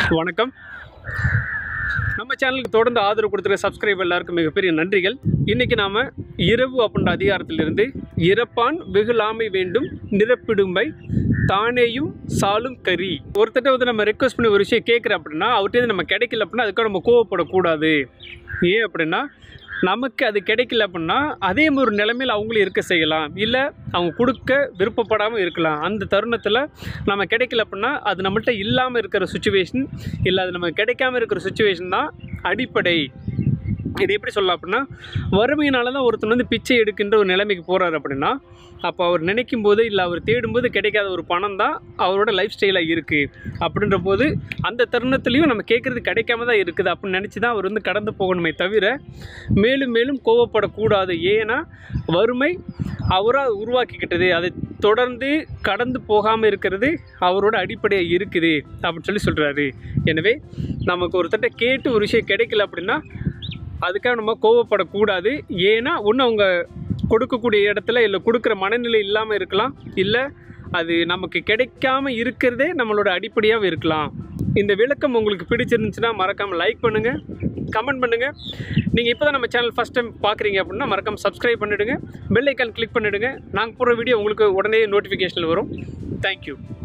வணக்கம் நம்ம சேனலுக்கு தொடர்ந்து ஆதரவு கொடுத்துருக்க சப்ஸ்கிரைப் எல்லாருக்கும் மிகப்பெரிய நன்றிகள் இன்றைக்கி நாம் இரவு அப்படின்ற அதிகாரத்திலிருந்து இறப்பான் வெகுளாமை வேண்டும் நிரப்பிடும்பை தானேயும் சாலும் கரி ஒருத்தட்ட வந்து நம்ம ரெக்வஸ்ட் பண்ணி ஒரு விஷயம் கேட்குற அப்படின்னா அவர்கிட்ட நம்ம கிடைக்கல அப்படின்னா அதுக்காக நம்ம கோவப்படக்கூடாது ஏன் அப்படின்னா நமக்கு அது கிடைக்கல அப்படின்னா அதே ஒரு நிலைமையில் அவங்களும் இருக்க செய்யலாம் இல்லை அவங்க கொடுக்க விருப்பப்படாமல் இருக்கலாம் அந்த தருணத்தில் நம்ம கிடைக்கல அப்படின்னா அது நம்மள்ட்ட இல்லாமல் இருக்கிற சுச்சுவேஷன் இல்லை அது நமக்கு கிடைக்காம இருக்கிற சுச்சுவேஷன் தான் அடிப்படை இது எப்படி சொல்லலாம் அப்படின்னா வறுமையினால தான் ஒருத்தன் வந்து பிச்சை எடுக்கின்ற ஒரு நிலைமைக்கு போகிறாரு அப்படின்னா அப்போ அவர் நினைக்கும் போது இல்லை அவர் தேடும்போது கிடைக்காத ஒரு பணம் தான் அவரோட லைஃப் ஸ்டைலாக இருக்குது அப்படின்ற போது அந்த தருணத்துலேயும் நம்ம கேட்குறது கிடைக்காம தான் இருக்குது அப்படின்னு நினச்சி தான் அவர் வந்து கடந்து போகணுமே தவிர மேலும் மேலும் கோவப்படக்கூடாது ஏன்னா வறுமை அவராக உருவாக்கிக்கிட்டது அதை தொடர்ந்து கடந்து போகாமல் இருக்கிறது அவரோட அடிப்படையாக இருக்குது அப்படின்னு சொல்லி சொல்கிறாரு எனவே நமக்கு ஒருத்தட்ட கேட்டு ஒரு விஷயம் கிடைக்கல அப்படின்னா அதுக்காக நம்ம கோவப்படக்கூடாது ஏன்னா ஒன்று அவங்க கொடுக்கக்கூடிய இடத்துல இல்லை கொடுக்குற மனநிலை இல்லாமல் இருக்கலாம் இல்லை அது நமக்கு கிடைக்காம இருக்கிறதே நம்மளோட அடிப்படையாக இருக்கலாம் இந்த விளக்கம் உங்களுக்கு பிடிச்சிருந்துச்சுன்னா மறக்காமல் லைக் பண்ணுங்கள் கமெண்ட் பண்ணுங்கள் நீங்கள் இப்போ தான் நம்ம சேனல் ஃபஸ்ட் டைம் பார்க்குறீங்க அப்படின்னா மறக்காமல் சப்ஸ்கிரைப் பண்ணிவிடுங்க பெல் ஐக்கான் கிளிக் பண்ணிவிடுங்க நாங்கள் போடுற வீடியோ உங்களுக்கு உடனே நோட்டிஃபிகேஷனில் வரும் தேங்க்யூ